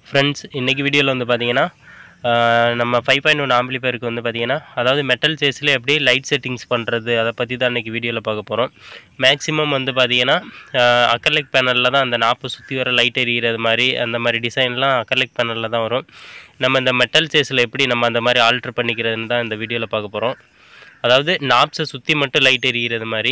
friends இன்றைக்கி வீடியோவில் வந்து பார்த்தீங்கன்னா ஆஹ், நம்ம ஃபைவ் பாயிண்ட் ஒன் ஆம்பிளிஃபயருக்கு வந்து பார்த்தீங்கன்னா அதாவது மெட்டல் சேஸில் எப்படி லைட் செட்டிங்ஸ் பண்ணுறது அதை பற்றி தான் இன்றைக்கி வீடியோவில் பார்க்க போகிறோம் மேக்ஸிமம் வந்து பார்த்தீங்கன்னா அக்கர்லிக் பேனலில் தான் அந்த நாற்பது சுற்றி வர லைட் எரியிறது மாதிரி அந்த மாதிரி டிசைன்லாம் அக்கர்லிக் பேனலில் தான் வரும் நம்ம இந்த மெட்டல் சேஸில் எப்படி நம்ம அந்த மாதிரி ஆல்ட்ரு பண்ணிக்கிறதுன்னு தான் இந்த வீடியோவில் பார்க்க போகிறோம் அதாவது நாப்ஸை சுற்றி மட்டும் லைட் எரியிறது மாதிரி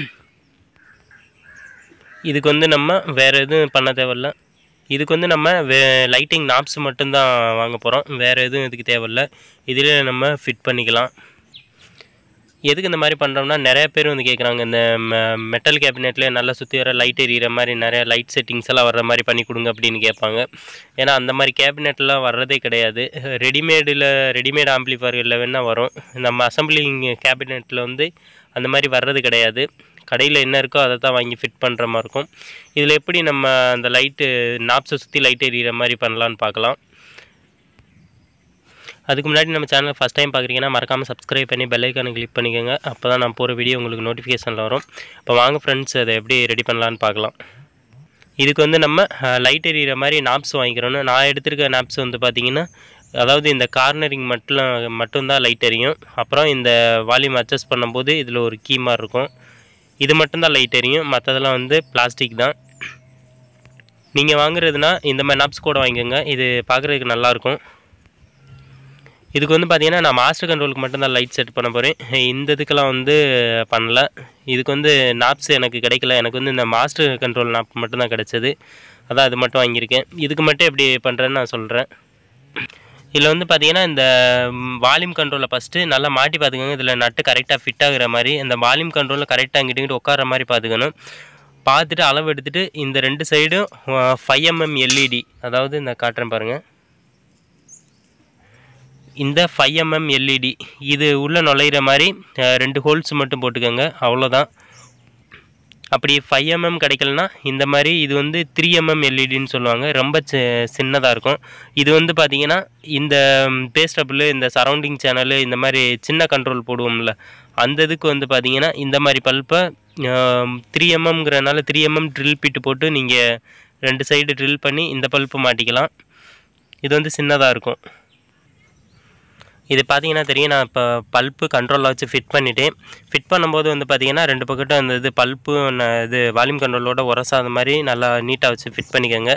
இதுக்கு வந்து நம்ம வேறு எதுவும் பண்ண தேவையில்ல இதுக்கு வந்து நம்ம வே லைட்டிங் நாப்ஸ் மட்டும்தான் வாங்க போகிறோம் வேறு எதுவும் இதுக்கு தேவையில்ல இதிலே நம்ம ஃபிட் பண்ணிக்கலாம் எதுக்கு இந்த மாதிரி பண்ணுறோம்னா நிறைய பேர் வந்து கேட்குறாங்க இந்த மெட்டல் கேபினெட்லேயே நல்லா சுற்றி வர லைட் எரியிற மாதிரி நிறைய லைட் செட்டிங்ஸ் எல்லாம் வர்ற மாதிரி பண்ணி கொடுங்க அப்படின்னு கேட்பாங்க ஏன்னா அந்த மாதிரி கேபினெட்லாம் வர்றதே கிடையாது ரெடிமேடில் ரெடிமேட் ஆம்பிளிஃபயர்களில் வேணால் வரும் நம்ம அசம்பிளிங் கேபினெட்டில் வந்து அந்த மாதிரி வர்றது கிடையாது கடையில் என்ன இருக்கோ அதை தான் வாங்கி ஃபிட் பண்ணுற மாதிரி இருக்கும் இதில் எப்படி நம்ம அந்த லைட்டு நாப்ஸை சுற்றி லைட் எரியிற மாதிரி பண்ணலான்னு பார்க்கலாம் அதுக்கு முன்னாடி நம்ம சேனல் ஃபஸ்ட் டைம் பார்க்குறீங்கன்னா மறக்காமல் சப்ஸ்கிரைப் பண்ணி பெல் ஐக்கானை கிளிக் பண்ணிக்கோங்க அப்போ தான் நான் போகிற வீடியோ உங்களுக்கு நோட்டிஃபிகேஷனில் வரும் இப்போ வாங்க ஃப்ரெண்ட்ஸ் அதை எப்படி ரெடி பண்ணலான்னு பார்க்கலாம் இதுக்கு வந்து நம்ம லைட் எரியிற மாதிரி நாப்ஸ் வாங்கிக்கிறோன்னு நான் எடுத்திருக்க நாப்ஸ் வந்து பார்த்திங்கன்னா அதாவது இந்த கார்னரிங் மட்டும் மட்டும்தான் லைட் எரியும் அப்புறம் இந்த வால்யூம் அட்ஜஸ்ட் பண்ணும்போது இதில் ஒரு கீ மாதிரி இருக்கும் இது மட்டும்தான் லைட் எரியும் மற்றதெல்லாம் வந்து பிளாஸ்டிக் தான் நீங்கள் வாங்குறதுனா இந்த மாதிரி நாப்ஸ் கூட வாங்கிக்கோங்க இது பார்க்குறதுக்கு நல்லாயிருக்கும் இதுக்கு வந்து பார்த்தீங்கன்னா நான் மாஸ்டர் கண்ட்ரோலுக்கு மட்டும்தான் லைட் செட் பண்ண போகிறேன் இந்த இதுக்கெல்லாம் வந்து பண்ணல இதுக்கு வந்து நாப்ஸ் எனக்கு கிடைக்கல எனக்கு வந்து இந்த மாஸ்டர் கண்ட்ரோல் நாப் மட்டும்தான் கிடச்சது அதான் அது மட்டும் வாங்கியிருக்கேன் இதுக்கு மட்டும் எப்படி பண்ணுறேன்னு நான் சொல்கிறேன் இதில் வந்து பார்த்தீங்கன்னா இந்த வால்யூம் கண்ட்ரோலில் ஃபஸ்ட்டு நல்லா மாட்டி பார்த்துக்கோங்க இதில் நட்டு கரெக்டாக ஃபிட் ஆகுற மாதிரி இந்த வால்யூம் கண்ட்ரோலில் கரெக்டாக இங்கிட்டு இங்கிட்டு உட்கார மாதிரி பார்த்துக்கணும் பார்த்துட்டு அளவு எடுத்துகிட்டு இந்த ரெண்டு சைடும் ஃபைவ் எம்எம் எல்இடி அதாவது இந்த காட்டுறேன் பாருங்கள் இந்த ஃபைவ் எம்எம் எல்இடி இது உள்ளே நுழையிற மாதிரி அஹ், ரெண்டு ஹோல்ஸ் மட்டும் போட்டுக்கோங்க அவ்வளோதான் அப்படி ஃபைவ் எம்எம் கிடைக்கலனா இந்த மாதிரி இது வந்து த்ரீ எம்எம் எல்இடின்னு சொல்லுவாங்க ரொம்ப சி சின்னதாக இருக்கும் இது வந்து பார்த்திங்கன்னா இந்த பேஸ்டபிள் இந்த சரௌண்டிங் சேனலு இந்த மாதிரி சின்ன கண்ட்ரோல் போடுவோம்ல அந்த இதுக்கு வந்து பார்த்திங்கன்னா இந்த மாதிரி பல்பை த்ரீ எம்எம்ங்கிறனால த்ரீ எம்எம் ட்ரில் பிட்டு போட்டு நீங்கள் ரெண்டு சைடு ட்ரில் பண்ணி இந்த பல்ப்பு மாட்டிக்கலாம் இது வந்து சின்னதாக இருக்கும் இது பார்த்தீங்கன்னா தெரியும் நான் இப்போ பல்ப்பு கண்ட்ரோலில் வச்சு ஃபிட் பண்ணிட்டேன் ஃபிட் பண்ணும்போது வந்து பார்த்தீங்கன்னா ரெண்டு பக்கட்டும் அந்த இது பல்ப்பு இது வால்யூம் கண்ட்ரோலோட உரசாத மாதிரி நல்லா நீட்டாக வச்சு ஃபிட் பண்ணிக்கோங்க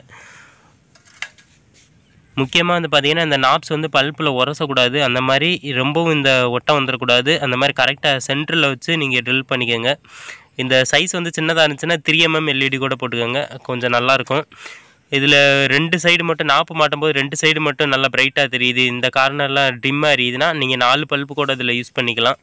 முக்கியமாக வந்து பார்த்தீங்கன்னா இந்த நாப்ஸ் வந்து பல்ப்பில் உரசக்கூடாது அந்த மாதிரி ரொம்பவும் இந்த ஒட்டம் வந்துடக்கூடாது அந்த மாதிரி கரெக்டாக சென்டரில் வச்சு நீங்கள் ட்ரில் பண்ணிக்கோங்க இந்த சைஸ் வந்து சின்னதாக இருந்துச்சுன்னா த்ரீ எம்எம் எல்இடி கூட போட்டுக்கோங்க கொஞ்சம் நல்லாயிருக்கும் இதில் ரெண்டு சைடு மட்டும் நாப்பு மாட்டும் போது ரெண்டு சைடு மட்டும் நல்லா பிரைட்டாக தெரியுது இந்த கார்னர்லாம் டிம்மாக எரியுதுன்னா நீங்கள் நாலு பல்ப்பு கூட இதில் யூஸ் பண்ணிக்கலாம்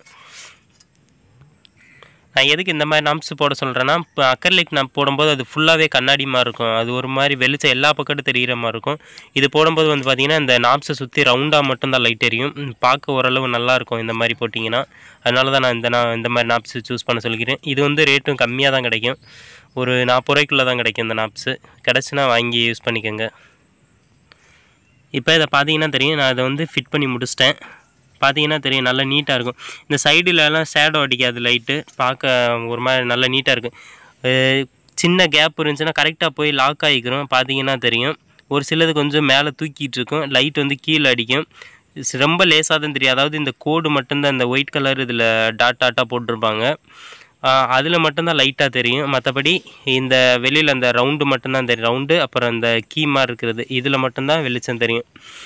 நான் எதுக்கு இந்த மாதிரி நாம்ஸ் போட சொல்கிறேன்னா இப்போ அக்கர்லிக் நான் போடும்போது அது ஃபுல்லாகவே கண்ணாடி மாதிரி இருக்கும் அது ஒரு மாதிரி வெளிச்சம் எல்லா பக்கட்டும் தெரிகிற மாதிரி இருக்கும் இது போடும்போது வந்து பார்த்திங்கன்னா இந்த நாப்ஸை சுற்றி ரவுண்டாக மட்டும்தான் லைட் எரியும் ம், பார்க்க ஓரளவு நல்லாயிருக்கும் இந்த மாதிரி போட்டிங்கன்னா அதனால தான் நான் இந்த நான் இந்த மாதிரி நாப்ஸ் சூஸ் பண்ண சொல்லிக்கிறேன் இது வந்து ரேட்டும் கம்மியாக தான் கிடைக்கும் ஒரு நாற்பது ரூபாய்க்குள்ளே தான் கிடைக்கும் இந்த நாப்ஸு கிடச்சுன்னா வாங்கி யூஸ் பண்ணிக்கோங்க இப்போ இதை பார்த்தீங்கன்னா தெரியும் நான் இதை வந்து ஃபிட் பண்ணி முடிச்சிட்டேன் பார்த்தீங்கன்னா தெரியும் நல்லா நீட்டாக இருக்கும் இந்த சைடுலலாம் ஷேடோ அடிக்காது லைட்டு பார்க்க ஒரு மாதிரி நல்லா நீட்டாக இருக்கும் அஹ் சின்ன கேப் இருந்துச்சுன்னா கரெக்டாக போய் லாக் ஆகிக்கிறோம் பார்த்தீங்கன்னா தெரியும் ஒரு சிலது கொஞ்சம் மேலே தூக்கிட்டு இருக்கும் லைட் வந்து கீழே அடிக்கும் ஸ் ரொம்ப லேசாக தான் தெரியும் அதாவது இந்த கோடு மட்டும்தான் இந்த ஒயிட் கலர் இதில் டாட் டாட்டாக போட்டிருப்பாங்க அதில் மட்டும்தான் லைட்டாக தெரியும் மற்றபடி இந்த வெளியில் அந்த ரவுண்டு மட்டும்தான் தெரியும் ரவுண்டு அப்புறம் இந்த கீமாக இருக்கிறது இதில் மட்டும்தான் வெளிச்சம் தெரியும்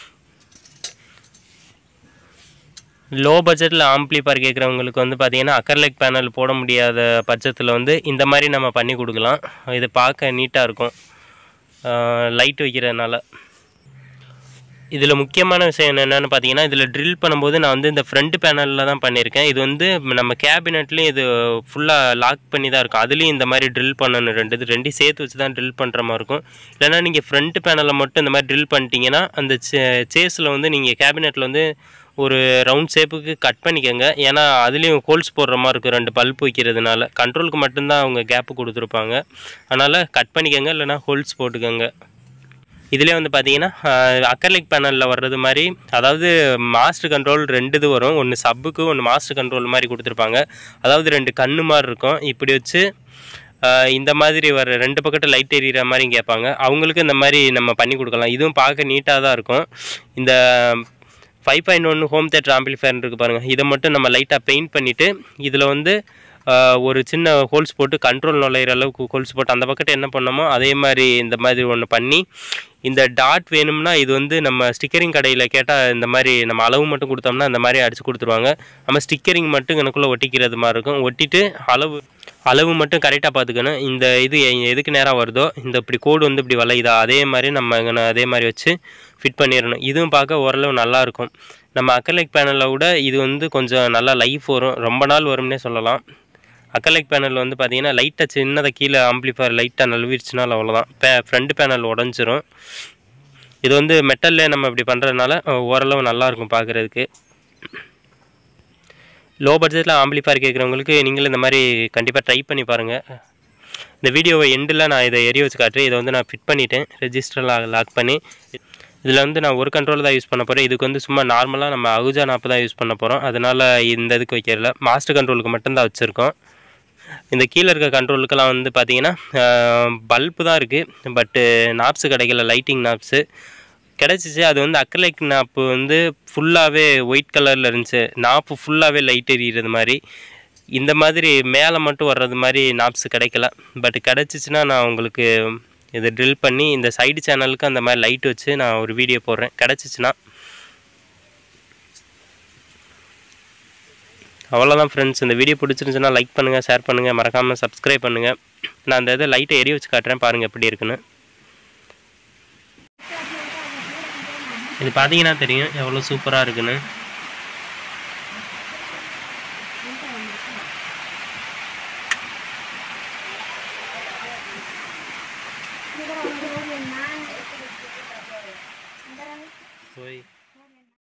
லோ பட்ஜெட்டில் ஆம்ப்ளிஃபயர் கேட்குறவங்களுக்கு வந்து பார்த்தீங்கன்னா அக்கர்லைக் பேனல் போட முடியாத பட்சத்தில் வந்து இந்த மாதிரி நம்ம பண்ணி கொடுக்கலாம் இது பார்க்க நீட்டாக இருக்கும் லைட் வைக்கிறதுனால இதில் முக்கியமான விஷயம் என்னென்னு பார்த்தீங்கன்னா இதில் ட்ரில் பண்ணும்போது நான் வந்து இந்த ஃப்ரண்ட் பேனலில் தான் பண்ணியிருக்கேன் இது வந்து நம்ம கேபினெட்லேயும் இது ஃபுல்லாக லாக் பண்ணி தான் இருக்கும் அதுலேயும் இந்த மாதிரி ட்ரில் பண்ணணும் ரெண்டு இது ரெண்டையும் சேர்த்து வச்சு தான் ட்ரில் பண்ணுற மாதிரி இருக்கும் இல்லைனா நீங்கள் ஃப்ரண்ட் பேனலில் மட்டும் இந்த மாதிரி ட்ரில் பண்ணிட்டீங்கன்னா அந்த சேஸில் வந்து நீங்கள் கேபினெட்டில் வந்து ஒரு ரவுண்ட் ஷேப்புக்கு கட் பண்ணிக்கோங்க ஏன்னா அதுலேயும் ஹோல்ஸ் போடுற மாதிரி இருக்கும் ரெண்டு பல்ப் வைக்கிறதுனால கண்ட்ரோலுக்கு மட்டும்தான் அவங்க கேப்பு கொடுத்துருப்பாங்க அதனால் கட் பண்ணிக்கோங்க இல்லைனா ஹோல்ஸ் போட்டுக்கோங்க இதிலே வந்து பார்த்தீங்கன்னா அக்கர்லிக் பேனலில் வர்றது மாதிரி அதாவது மாஸ்டர் கண்ட்ரோல் ரெண்டு இது வரும் ஒன்று சப்புக்கு ஒன்று மாஸ்டர் கண்ட்ரோல் மாதிரி கொடுத்துருப்பாங்க அதாவது ரெண்டு கண்ணு மாதிரி இருக்கும் இப்படி வச்சு ஆஹ் இந்த மாதிரி வர ரெண்டு பக்கத்து லைட் எரியிற மாதிரி கேட்பாங்க அவங்களுக்கு இந்த மாதிரி நம்ம பண்ணி கொடுக்கலாம் இதுவும் பார்க்க நீட்டாக தான் இருக்கும் இந்த ஃபைவ் பாயிண்ட் ஒன்று ஹோம் தேட்டர் ஆம்பிளிஃபயர் இருக்குது பாருங்கள் இதை மட்டும் நம்ம லைட்டாக பெயிண்ட் பண்ணிவிட்டு இதில் வந்து ஆஹ் ஒரு சின்ன ஹோல்ஸ் போட்டு கண்ட்ரோல் நுழையிற அளவுக்கு ஹோல்ஸ் போட்டு அந்த பக்கத்து என்ன பண்ணோமோ அதே மாதிரி இந்த மாதிரி ஒன்று பண்ணி இந்த டாட் வேணும்னா இது வந்து நம்ம ஸ்டிக்கரிங் கடையில் கேட்டால் இந்த மாதிரி நம்ம அளவு மட்டும் கொடுத்தோம்னா இந்த மாதிரி அடித்து கொடுத்துருவாங்க நம்ம ஸ்டிக்கரிங் மட்டும் எனக்குள்ளே ஒட்டிக்கிறது மாதிரி இருக்கும் ஒட்டிட்டு அளவு அளவு மட்டும் கரெக்டாக பார்த்துக்கணும் இந்த இது எ- எதுக்கு நேராக வருதோ இந்த இப்படி கோடு வந்து இப்படி வளையுதா அதே மாதிரி நம்ம இங்கன அதே மாதிரி வச்சு ஃபிட் பண்ணிடணும் இதுவும் பார்க்க ஓரளவு நல்லா இருக்கும் நம்ம அக்கலைக் பேனலை விட இது வந்து கொஞ்சம் நல்லா லைஃப் வரும் ரொம்ப நாள் வரும்னே சொல்லலாம் அக்கலைக் பேனல் வந்து பார்த்தீங்கன்னா லைட்டாக சின்னதாக கீழே ஆம்பிளிஃபயர் லைட்டாக நழுவிடுச்சுனால அவ்வளோதான் பே ஃப்ரண்ட் பேனல் உடஞ்சிரும் இது வந்து மெட்டல்லே நம்ம இப்படி பண்ணுறதுனால ஓரளவு நல்லாயிருக்கும் பார்க்குறதுக்கு லோ பட்ஜெட்டில் ஆம்பிளிஃபயர் கேட்குறவங்களுக்கு நீங்களும் இந்த மாதிரி கண்டிப்பாக ட்ரை பண்ணி பாருங்கள் இந்த வீடியோவை எண்டில் நான் இதை எரிய வச்சு காட்டுறேன் இதை வந்து நான் ஃபிட் பண்ணிட்டேன் ரெஜிஸ்டரில் லாக் பண்ணி இதில் வந்து நான் ஒரு கண்ட்ரோல் தான் யூஸ் பண்ண போகிறேன் இதுக்கு வந்து சும்மா நார்மலாக நம்ம அகுஜா நாப்பு தான் யூஸ் பண்ண போகிறோம் அதனால் இந்த இதுக்கு வைக்கிறதில்ல மாஸ்டர் கண்ட்ரோலுக்கு மட்டும்தான் வச்சுருக்கோம் இந்த கீழே இருக்க கண்ட்ரோலுக்கெல்லாம் வந்து பார்த்தீங்கன்னா பல்பு தான் இருக்குது பட்டு நாப்ஸு கிடைக்கல லைட்டிங் நாப்ஸு கிடச்சிச்சு அது வந்து அக்ரலைக் நாப்பு வந்து ஃபுல்லாகவே ஒயிட் கலரில் இருந்துச்சு நாப்பு ஃபுல்லாகவே லைட் எரியிறது மாதிரி இந்த மாதிரி மேலே மட்டும் வர்றது மாதிரி நாப்ஸ் கிடைக்கல பட் கிடச்சிச்சின்னா நான் உங்களுக்கு இதை ட்ரில் பண்ணி இந்த சைடு சேனலுக்கு அந்த மாதிரி லைட் வச்சு நான் ஒரு வீடியோ போடுறேன் கிடச்சிச்சின்னா அவ்வளோதான் ஃப்ரெண்ட்ஸ் இந்த வீடியோ பிடிச்சிருந்துச்சுன்னா லைக் பண்ணுங்கள் ஷேர் பண்ணுங்கள் மறக்காமல் சப்ஸ்கிரைப் பண்ணுங்கள் நான் அந்த இதை லைட்டை எரிய வச்சு காட்டுறேன் பாருங்கள் எப்படி இருக்குன்னு இது பார்த்தீங்கன்னா தெரியும் எவ்வளோ சூப்பராக இருக்குன்னு போய்